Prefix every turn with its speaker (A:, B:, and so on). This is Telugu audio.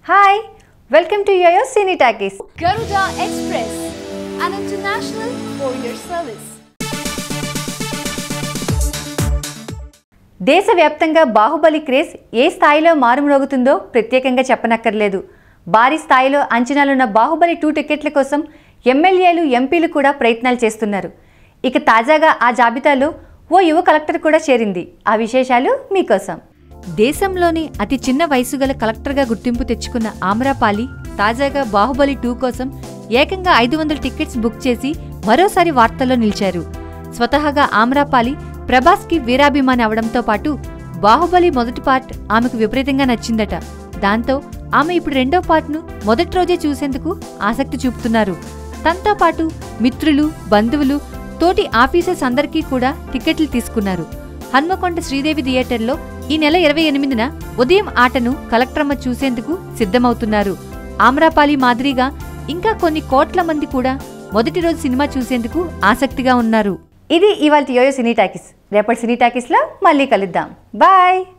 A: Hi welcome to YoYo Cine Talkies
B: Garuda Express, an international courier service.
A: దేశవ్యాప్తంగా బాహుబలి క్రేజ్ ఏ స్థాయిలో మారుమ్రోగుతుందో ప్రత్యేకంగా చెప్పనక్కర్లేదు భారీ స్థాయిలో అంచనాలున్న బాహుబలి టూ టికెట్ల కోసం ఎమ్మెల్యేలు ఎంపీలు కూడా ప్రయత్నాలు చేస్తున్నారు ఇక తాజాగా ఆ జాబితాలో ఓ యువ కలెక్టర్ కూడా చేరింది ఆ విశేషాలు మీకోసం దేశంలోని అతి చిన్న వయసు గల కలెక్టర్గా గుర్తింపు తెచ్చుకున్న ఆమ్రాపాలి తాజాగా బాహుబలి టూ కోసం ఏకంగా ఐదు వందల టికెట్స్ బుక్ చేసి మరోసారి వార్తల్లో నిలిచారు స్వతహాగా ఆమ్రాపాలి ప్రభాస్కి వీరాభిమాని అవడంతో పాటు బాహుబలి మొదటి పార్ట్ ఆమెకు విపరీతంగా నచ్చిందట దాంతో ఆమె ఇప్పుడు రెండో పార్ట్ను మొదటి రోజే చూసేందుకు ఆసక్తి చూపుతున్నారు తనతో పాటు మిత్రులు బంధువులు తోటి ఆఫీసర్స్ అందరికీ కూడా టికెట్లు తీసుకున్నారు హన్మకొండ శ్రీదేవి థియేటర్లో ఈ నెల ఇరవై ఎనిమిదిన ఉదయం ఆటను కలెక్టరమ్మ చూసేందుకు సిద్ధమవుతున్నారు ఆమ్రాపాలి మాదిరిగా ఇంకా కొన్ని కోట్ల మంది కూడా మొదటి రోజు సినిమా చూసేందుకు ఆసక్తిగా ఉన్నారు ఇది ఇవాళ యోయో సినీ టాకీస్ రేపటి సినీ టాకీస్లో మళ్ళీ కలుద్దాం బాయ్